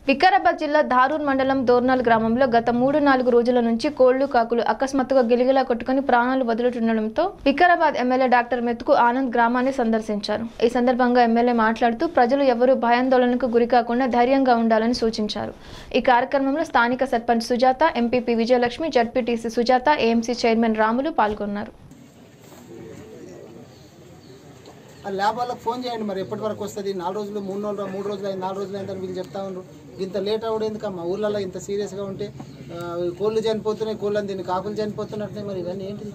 వికారాబాద్ జిల్లా ధారూర్ మండలం దోర్నాల్ గ్రామంలో గత మూడు నాలుగు రోజుల నుంచి కోళ్లు కాకులు అకస్మాత్తుగా గిలిగిలా కొట్టుకుని ప్రాణాలు వదులుతుండడంతో వికారాబాద్ ఎమ్మెల్యే డాక్టర్ మెతుకు ఆనంద్ గ్రామాన్ని సందర్శించారు ఈ సందర్భంగా ఎమ్మెల్యే మాట్లాడుతూ ప్రజలు ఎవరూ భయాందోళనకు గురికాకుండా ధైర్యంగా ఉండాలని సూచించారు ఈ కార్యక్రమంలో స్థానిక sarpanch Sujatha MPP Vijayalakshmi ZPTC Sujatha AMC chairman Ramulu పాల్గొన్నారు ఆ ల్యాబ్ వాళ్ళకి ఫోన్ చేయండి మరి ఎప్పటి వరకు వస్తుంది నాలుగు రోజులు మూడు రోజులు మూడు రోజులు అయింది నాలుగు రోజులు అయిందని వీళ్ళు చెప్తా ఉన్నారు ఇంత లేట్ అవ్వడం ఎందుకమ్మా ఊళ్ళల్లో ఇంత సీరియస్గా ఉంటే ఆ, ఈ కోళ్ళు చనిపోతున్నాయి కోళ్ళని దీన్ని కాకులు చనిపోతున్నట్లే మరి ఇవన్నీ ఏంటిది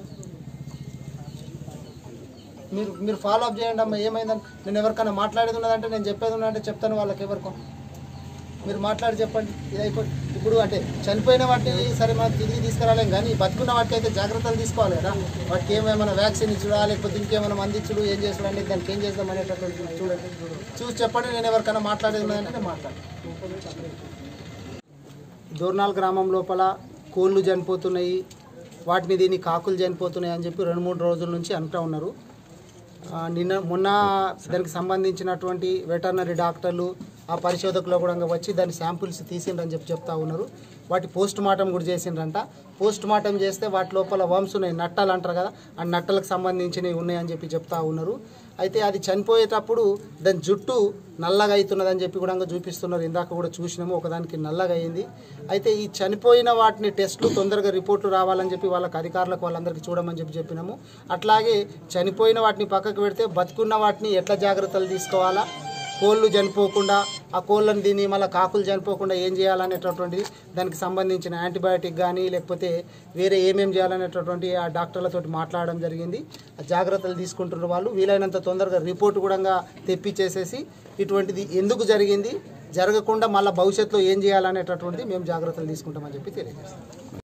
మీరు మీరు ఫాలో అప్ చేయండి అమ్మా ఏమైందని నేను ఎవరికైనా మాట్లాడేది ఉన్నదంటే నేను చెప్పేది ఉన్నదంటే చెప్తాను వాళ్ళకి ఎవరికో మీరు మాట్లాడి చెప్పండి ఇది అయిపోయి ఇప్పుడు అంటే చనిపోయిన వాటిని సరే మనం తిరిగి తీసుకురాలేం కానీ బతుకున్న వాటికి అయితే జాగ్రత్తలు తీసుకోవాలి కదా వాటికి ఏమైనా వ్యాక్సిన్ ఇచ్చుడా లేకపోతే ఇంకేమైనా మంది ఇచ్చుడు ఏం చేసుడు అనేది దానికి ఏం చేద్దాం అనేటటువంటి చూడండి చూసి చెప్పండి నేను ఎవరికైనా మాట్లాడేది ఉన్నదంటే నేను మాట్లాడు దూర్నాల్ గ్రామం లోపల కోళ్ళు చనిపోతున్నాయి వాటిని దీన్ని కాకులు చనిపోతున్నాయి అని చెప్పి రెండు మూడు రోజుల నుంచి అంటూ ఉన్నారు ఆ, నిన్న మొన్న దానికి సంబంధించినటువంటి వెటర్నరీ డాక్టర్లు ఆ పరిశోధకులు కూడా వచ్చి దాని శాంపుల్స్ తీసిండ్రని చెప్పి చెప్తా ఉన్నారు వాటి పోస్ట్ మార్టం కూడా చేసిండ్రంట పోస్ట్ మార్టం చేస్తే వాటి లోపల వర్మ్స్ ఉన్నాయి నట్టలు అంటారు కదా ఆ నట్టలకు సంబంధించినవి ఉన్నాయని చెప్పి చెప్తా ఉన్నారు అయితే అది చనిపోయేటప్పుడు దాని జుట్టు నల్లగా అవుతున్నదని చెప్పి కూడా చూపిస్తున్నారు ఇందాక కూడా చూసినాము ఒకదానికి నల్లగా అయింది అయితే ఈ చనిపోయిన వాటిని టెస్టులు తొందరగా రిపోర్ట్లు రావాలని చెప్పి వాళ్ళకి అధికారులకు వాళ్ళందరికీ చూడమని చెప్పి చెప్పినాము అట్లాగే చనిపోయిన వాటిని పక్కకు పెడితే బతుకున్న వాటిని ఎట్లా జాగ్రత్తలు తీసుకోవాలా కోళ్ళు చనిపోకుండా ఆ కోళ్ళని దీన్ని మళ్ళీ కాకులు చనిపోకుండా ఏం చేయాలనేటటువంటిది దానికి సంబంధించిన యాంటీబయాటిక్ కానీ లేకపోతే వేరే ఏమేం చేయాలనేటటువంటి ఆ డాక్టర్లతోటి మాట్లాడడం జరిగింది ఆ జాగ్రత్తలు తీసుకుంటున్న వాళ్ళు వీలైనంత తొందరగా రిపోర్ట్ కూడా తెప్పించేసేసి ఇటువంటిది ఎందుకు జరిగింది జరగకుండా మళ్ళీ భవిష్యత్తులో ఏం చేయాలనేటటువంటిది మేము జాగ్రత్తలు తీసుకుంటామని చెప్పి తెలియజేస్తాం